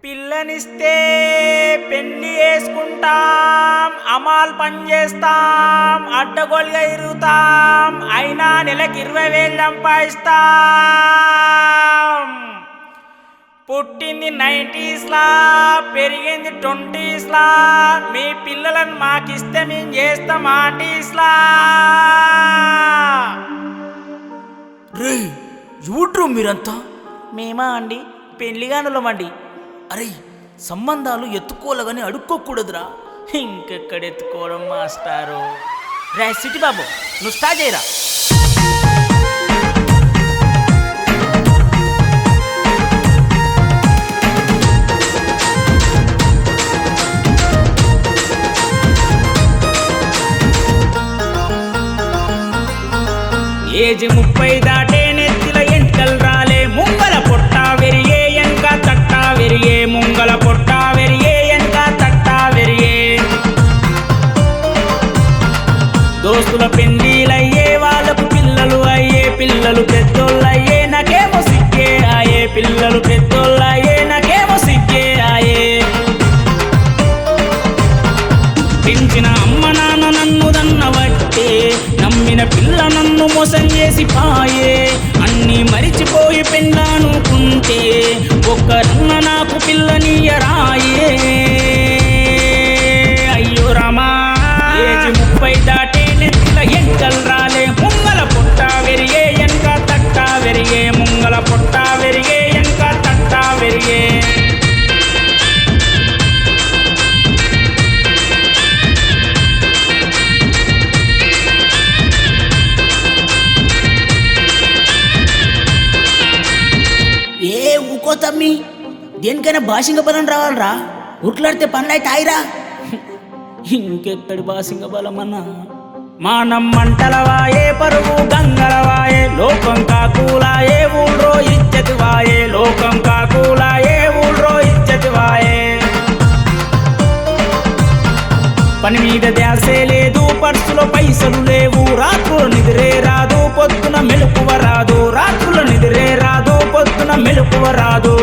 పిల్లనిస్తే పెళ్లి వేసుకుంటాం అమాల్ పని చేస్తాం అడ్డగోలుగా ఇరుగుతాం అయినా నెలకి ఇరవై వేలు సంపాదిస్తాం పుట్టింది నైంటీస్లా పెరిగింది ట్వంటీస్లా మీ పిల్లలను మాకిస్తే మేము చేస్తాం ఆంటీస్లా రే ఎవడ్రు మీరంతా మేమా అండి పెళ్లిగానులమండి అరే సంబంధాలు ఎత్తుకోలేగాని అడుక్కోకూడదురా ఇంకెక్కడ ఎత్తుకోవడం మాస్టారు రే సిటీ బాబు నువ్వు స్టార్ట్ చేయరా ఏజ్ ముప్పై దాటే నెత్తిల ఎంటలు రాలే ముంగల పొట్ట వెరిగే ఎంక తట్ట వెరిగే ముంగల పొట్ట వెరిగే ఎంక తట్ట వెరిగే దోస్తుల పెండిలయ్యే వాళ్ళకు పిల్లలు అయ్యే పిల్లలు పెద్దోళ్ళయ్యే నాకేమో సిగ్గే ఆయే పిల్లలు పెద్దోళ్ళయ్యే నాకేమో సిగ్గే ఆయే పెంచిన అమ్మ నాన్న నన్ను దన్నవట్టే నమ్మిన పిల్ల నన్ను మోసం చేసి పాయే అన్ని మరిచిపోయి పెళ్ళానుకుంటే ఒక్కరన్న నాకు పిల్లనియరాయే అయ్యో రామా ఏజ్ ముప్పై దాటే నెత్తిల ఎంకల్ రాలే ముంగల పొట్ట వెరిగే ఎంక తట్ట వెరిగే ముంగల పొట్ట వెరిగే ఎంక తట్ట వెరిగే ఏ ఊకో తమ్మి దేనికైనా భాషింగ బలం రావాలరా ఉట్లాడితే పనులైతే ఆయిరా ఇంకెక్కడి బాసింగ బలమన్నా మానం మంటలవాయే పరువు గంగలవాయే లోకం కాకూలాయే ఊళ్ళో ఇచ్చతి వాయే లోకం కాకూలాయే ఊళ్ళో ఇచ్చతి వాయే పని మీద ధ్యాసే లేదు పర్సులో పైసలు లేవు రాత్రులు నిద్రే రాదు పొద్దున మెలకువ రాదు రాత్రులు నిద్రే రాదు పొద్దున మెలకువ రాదు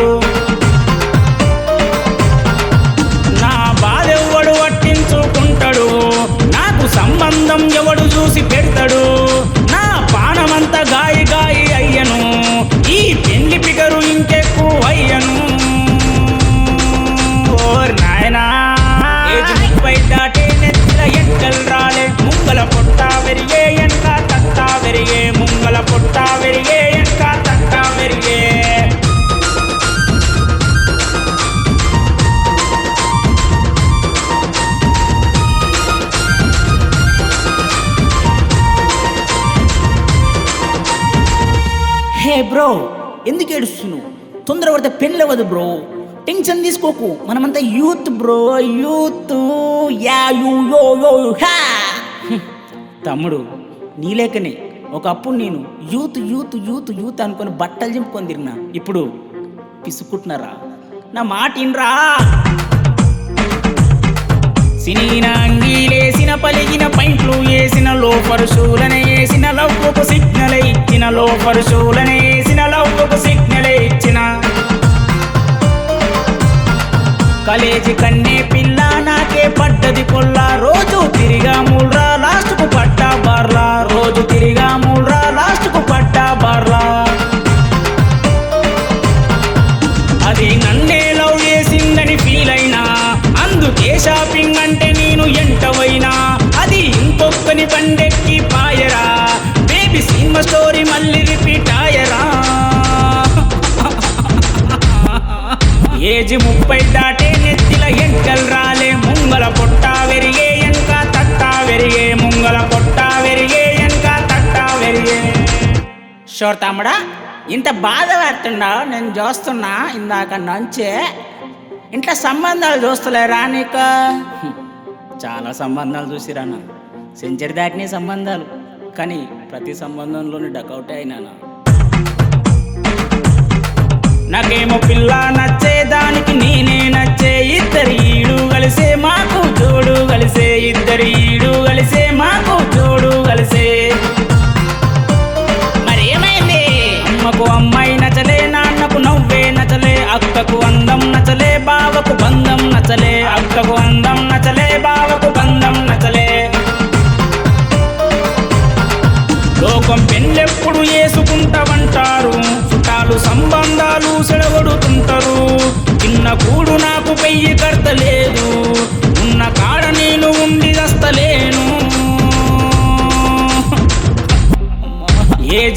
నా బాధ ఎవడు పట్టించుకుంటాడు నాకు సంబంధం ఎవడు చూసి పెడతాడు నా పానమంతా గాయి గాయి అయ్యను ఈ పెళ్లి పిగరు ఇంకెక్కువ అయ్యను ఓర్ నాయనా ఏజ్ ముప్పై దాటే నెత్తిల ఎంకల్ రాలే ముంగల పొట్ట వెరిగే ఎంక తట్ట వెరిగే ముంగల పొట్ట వెరిగే ఎంక తట్ట వెరిగే హే బ్రో ఎందుకు ఏడుస్తున్నావు తొందర పడితే పెళ్ళి అవ్వదు బ్రో టెన్షన్ తీసుకోకు మనమంతా youth bro youth yeah you yo yo హా తమ్ముడు నీలేకనే ఒకప్పుడు నేను యూత్ యూత్ యూత్ యూత్ అనుకొని బట్టలు చింపుకొని తిరిగినా ఇప్పుడు పిసుకుంటున్నారా నా మాట ఇన్రా సినీన అంగీలేసిన పలిగిన పైంట్లు వేసిన లోపరు షూలనే వేసిన లవ్వుకు సిగ్నల్ ఇచ్చిన లోపరు షూలనే వేసిన లవ్వుకు సిగ్నల్ ఇచ్చిన కలేజీ కన్నే పిల్ల నాకే పడ్డది పొల్ల రోజు తిరిగా మూడ్రా లాస్ట్కు పడ్డా బార్లా రోజు తిరిగా మూడ్రా లాస్ట్కు పడ్డా బార్లా అది నన్నే లవ్ చేసిందని ఫీల్ అయినా అందుకే షాపింగ్ అంటే నేను ఎంటవైనా అది ఇంకొకని బండెక్కి పాయరా బేబీ సినిమా స్టోరీ మళ్ళీ రిపీట్ ఆయరా ఏజ్ ముప్పై దాటే నెత్తిల ఎంకల్ రాలే ముంగల పొట్ట వెరిగే ఎంక తట్ట వెరిగే ముంగల పొట్ట వెరిగే ఎంక తట్ట వెరిగే షోర్ తమ్ముడా ఇంత బాధ పడుతుండా నేను చూస్తున్నా ఇందాక నుంచే ఇంట్లో సంబంధాలు చూస్తలేరా నీకు హ్మ్. చాలా సంబంధాలు చూసిరానా సెంచరీ దాటిన సంబంధాలు కానీ ప్రతి సంబంధంలోని డకౌటే అయినానా నాకేమో పిల్ల నచ్చే దానికి నేనే నచ్చే ఇద్దరి ఈడు కలిసే మాకు జోడు కలిసే ఇద్దరి ఈడు కలిసే మాకు జోడు కలిసే మరి ఏమైంది అమ్మకు అమ్మాయి నచ్చలే నాన్నకు నవ్వే నచ్చలే అక్కకు అందం నచ్చలే బా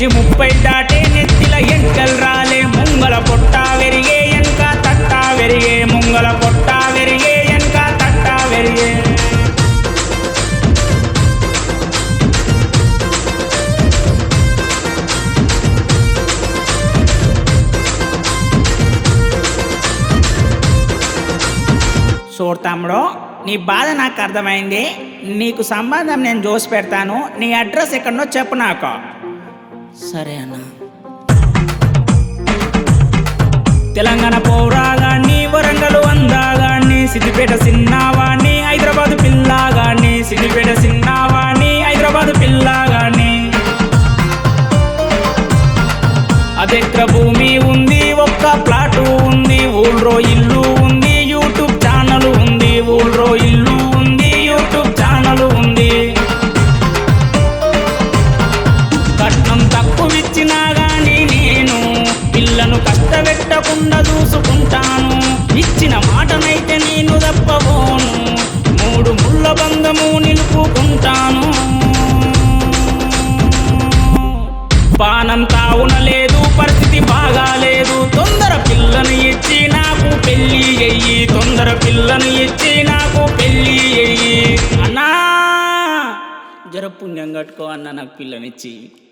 ముప్పై దాటే నెత్తిల ఎంకల్ రాలే ముంగల పొట్ట వెరిగే ఎనక తట్ట వెరిగే ముంగల పొట్ట వెరిగే ఎనక తట్ట వెరిగే చూడు తమ్ముడు నీ బాధ నాకు అర్థమైంది నీకు సంబంధం నేను చూసి పెడతాను నీ అడ్రస్ ఎక్కడనో చెప్పు నాకు సరే అన్న తెలంగాణ పౌరాగాన్ని వరంగల్ అందాగాన్ని సిద్దిపేట సిన్నావాణ్ణి హైదరాబాద్ పిల్లాగాన్ని సిద్దిపేట సిన్నావాణ్ణి హైదరాబాద్ పిల్లాగాన్ని అదెక్క భూమి ఉంది ఒక్క ప్లాటు ఉంది ఊళ్ళో ఇల్లు ఉంది యూట్యూబ్ ఛానల్ ఉంది ఊళ్ళో ఇల్లు ఉంది యూట్యూబ్ ఛానల్ ఉంది కట్నం తక్కువిచ్చినా గాని నేను పిల్లను కష్టపెట్టకుండా చూసుకుంటాను ఇచ్చిన మాటనైతే నేను తప్పబోను మూడు ముళ్ళ బంధము నిలుపుకుంటాను పానం తావున లేదు పరిస్థితి బాగాలేదు తొందర పిల్లను ఇచ్చి నాకు పెళ్ళి అయ్యి తొందర పిల్లను ఇచ్చి నాకు పెళ్ళి అయ్యి అన్నా జర పుణ్యం కట్టుకో అన్న నాకు పిల్లనిచ్చి